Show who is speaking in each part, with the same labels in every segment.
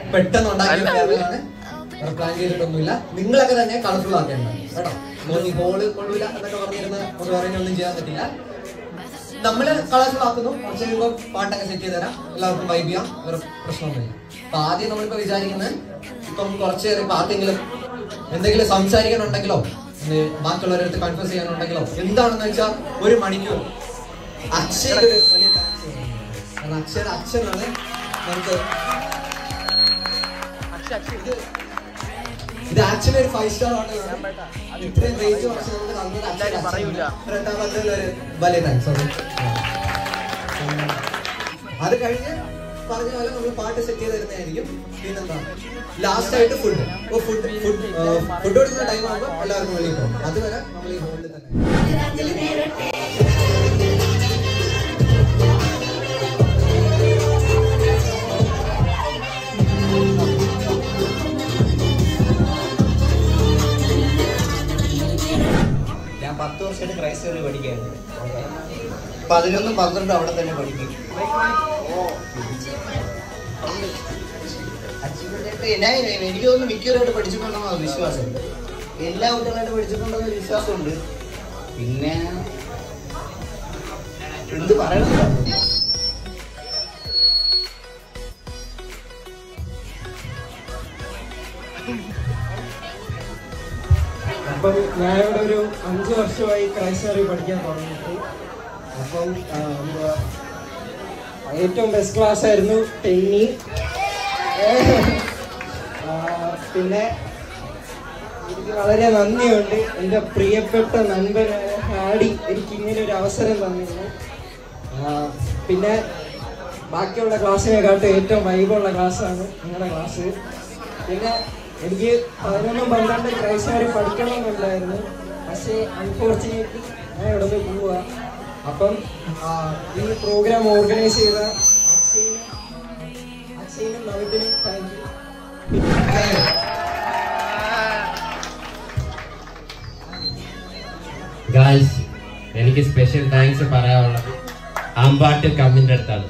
Speaker 1: പെട്ടെന്ന് ഉണ്ടാക്കിയ ഫെയർവെല്ലാണ് പ്ലാൻ ചെയ്തിട്ടൊന്നുമില്ല നിങ്ങളൊക്കെ തന്നെ കളർഫുൾ ആക്കേണ്ടത് കേട്ടോ മോനി ഹോള് കൊള്ളൂല എന്നൊക്കെ പറഞ്ഞിരുന്ന ഒരു പറയുന്നൊന്നും ചെയ്യാൻ പറ്റില്ല നമ്മള് കളർഫുൾ ആക്കുന്നു കുറച്ച് കഴിയുമ്പോൾ പാട്ടൊക്കെ സെറ്റ് ചെയ്ത് തരാം എല്ലാവർക്കും വൈബ് ചെയ്യാം ഒരു പ്രശ്നമൊന്നുമില്ല അപ്പൊ ആദ്യം നമ്മളിപ്പോ വിചാരിക്കുന്നത് ഇപ്പം കുറച്ച് നേരം ഇപ്പൊ ആർക്കെങ്കിലും എന്തെങ്കിലും സംസാരിക്കാനുണ്ടെങ്കിലോ ഇനി ബാക്കിയുള്ളവരടുത്ത് കൺഫ്യൂസ് ചെയ്യാനുണ്ടെങ്കിലോ എന്താണെന്ന് വെച്ചാൽ ഒരു മണിക്കൂർ അക്ഷയ ഒരു വലിയ thanks പറയുന്നുണ്ട്. കാരണം അക്ഷയുടെ അച്ഛനാണ് നമുക്ക് ഇത് ഇത് ആക്ച്വലി ഒരു ഫൈവ് സ്റ്റാർ ഹോട്ടലാണ് ഇത്രയും റേഞ്ച് കുറച്ച് നമുക്ക് തന്നത് അക്ഷയുടെ അച്ഛനാണ്. രണ്ടാമത്തെ ഒരു വലിയ താങ്ക്സ് അത് കഴിഞ്ഞ് പറഞ്ഞ പോലെ നമ്മൾ പാട്ട് സെറ്റ് ചെയ്ത് തരുന്നതായിരിക്കും പിന്നെന്താ ലാസ്റ്റ് ആയിട്ട് ഫുഡ് ഇപ്പോൾ ഫുഡ് ഫുഡ് ഫുഡ് കൊടുക്കുന്ന ടൈം ആകുമ്പോൾ എല്ലാവർക്കും വെളിയിൽ പോകും അതുവരെ നമ്മൾ ഈ ഹോളിൽ തന്നെ
Speaker 2: ഞാൻ പത്ത് വർഷമായിട്ട് ക്രൈസ്തവർ പഠിക്കായിരുന്നു പതിനൊന്നും പന്ത്രണ്ടും അവിടെ തന്നെ പഠിക്കും അച്ചീവ്മെന്റ് ഞാൻ എനിക്ക് തോന്നുന്നു മിക്കവരായിട്ട് പഠിച്ചിട്ടുണ്ടെന്നാണ് വിശ്വാസം എല്ലാ കുട്ടികളായിട്ട് പഠിച്ചിട്ടുണ്ടെന്ന് ഒരു വിശ്വാസമുണ്ട് പിന്നെ എന്ത് പറയണത്
Speaker 3: അപ്പം ഞാനിവിടെ ഒരു അഞ്ച് വർഷമായി ക്രൈസ്തവറി പഠിക്കാൻ തുടങ്ങിയിട്ട് അപ്പം ആ, എന്തുവാ ഏറ്റവും ബെസ്റ്റ് ക്ലാസ് ആയിരുന്നു ടെന്നി ആ, പിന്നെ എനിക്ക് വളരെ നന്ദിയുണ്ട് എൻ്റെ പ്രിയപ്പെട്ട നண்பനായ ഹാഡി എനിക്ക് ഇങ്ങനെ ഒരു അവസരം തന്നിരുന്നു ആ, പിന്നെ ബാക്കിയുള്ള ക്ലാസ്സിനെക്കാട്ടും ഏറ്റവും വൈബുള്ള ക്ലാസ്സാണ് നിങ്ങളുടെ ക്ലാസ് പിന്നെ എനിക്ക് പതിനൊന്നും പന്ത്രണ്ട് ക്രൈസ്തവരെ പഠിക്കണമെന്നുണ്ടായിരുന്നു പക്ഷേ അൺഫോർച്ചുനേറ്റ്ലി ഞാൻ ഇവിടെ നിന്ന് പോവുക അപ്പം ആ, ഈ പ്രോഗ്രാം ഓർഗനൈസ് ചെയ്ത അക്ഷയനും അക്ഷയനും നവിതിനും താങ്ക് യു
Speaker 4: ഗായ്സ് എനിക്ക് സ്പെഷ്യൽ താങ്ക്സ് പറയാനുള്ളത് അമ്പാട്ട് കമ്മിന്റെ അടുത്താണ്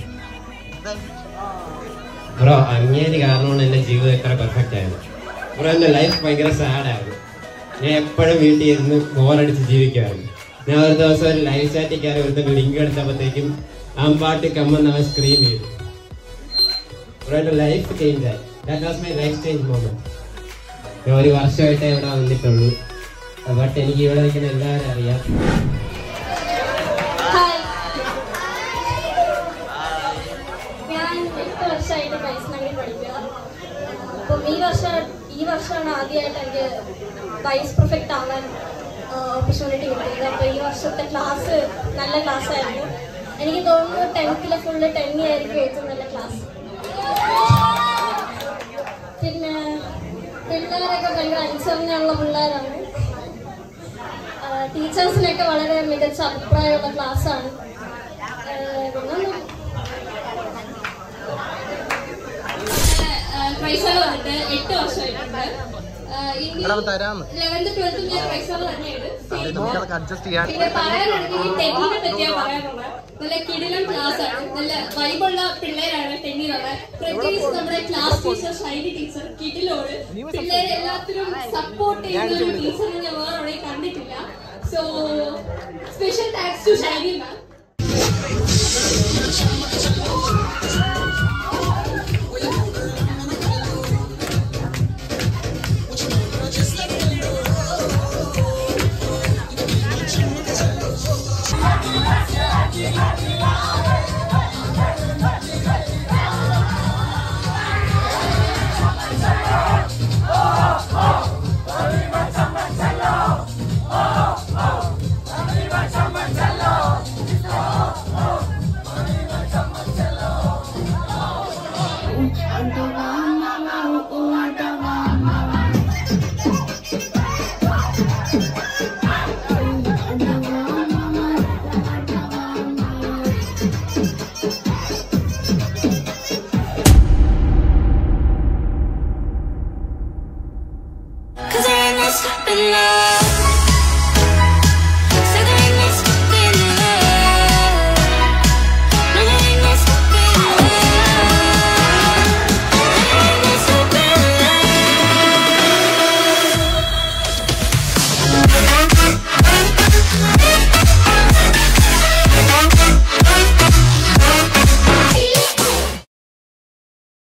Speaker 4: ബ്രോ അങ്ങേര് കാരണമാണ് എന്റെ ജീവിതം എത്ര പെർഫെക്റ്റ് ആയത് ബ്രോ എന്റെ ലൈഫ് ഭയങ്കര സാഡ് ആയിരുന്നു ഞാൻ എപ്പോഴും വീട്ടിൽ ഇരുന്ന് ബോറടിച്ച് ജീവിക്കുമായിരുന്നു ഞാൻ ഒരു ദിവസം ഒരു ലൈവ് ചാറ്റിൽ കയറി ഒരുത്തൻ ലിങ്ക് എടുത്തപ്പോഴത്തേക്കും അമ്പാട്ട് കമ്മെന്ന് അവൻ സ്ക്രീം ചെയ്തു ബ്രോ എന്റെ ലൈഫ് ചേഞ്ച് ആയി that was my life change moment ഞാൻ ഒരു വർഷമായിട്ടേ ഇവിടെ വന്നിട്ടുള്ളൂ ബട്ട് എനിക്ക് ഇവിടെ നിൽക്കുന്ന എല്ലാവരും അറിയാം
Speaker 5: ഹായ് ഞാൻ എട്ട് വർഷമായിട്ട് വൈഷ്ണവിൽ പഠിക്കുക അപ്പം ഈ വർഷം ഈ വർഷമാണ് ആദ്യമായിട്ട് എനിക്ക് വൈസ് പെർഫെക്റ്റ് ആവാൻ ഓപ്പർച്യൂണിറ്റി കിട്ടിയത് അപ്പോൾ ഈ വർഷത്തെ ക്ലാസ് നല്ല ക്ലാസ് ആയിരുന്നു എനിക്ക് തോന്നുന്നു ടെൻത്തിലെ ഫുള്ള് ടെന്നി ആയിരിക്കും ഏറ്റവും നല്ല ക്ലാസ് പിന്നെ പിള്ളേരൊക്കെ ഭയങ്കര അനുസരണയുള്ള പിള്ളേരാണ് ടീച്ചേഴ്സിനൊക്കെ വളരെ മികച്ച അഭിപ്രായമുള്ള ക്ലാസ്സാണ്
Speaker 6: ക്രൈസ്തവ വന്നിട്ട് എട്ട് വർഷമായിട്ടുണ്ട് ലെവൻത്ത് ട്വൽത്ത് ഞാൻ ക്രൈസ്തവ തന്നെയാണ് പിന്നെ പറയാനാണെങ്കിൽ ഈ ടെന്നിനെ പറ്റിയാ പറയാനുള്ളത് നല്ല കിടിലം ക്ലാസ് ആണ് നല്ല വൈബുള്ള പിള്ളേരാണ് ടെന്നിലുള്ളത് പ്രത്യേകിച്ച് നമ്മുടെ ക്ലാസ് ടീച്ചർ ഷൈനി ടീച്ചർ കിടിലോട് പിള്ളേരെ എല്ലാത്തിനും സപ്പോർട്ട് ചെയ്യുന്ന ഒരു ടീച്ചറിനെ ഞാൻ വേറെ എവിടെയും കണ്ടിട്ടില്ല so special thanks to Shiny ma'am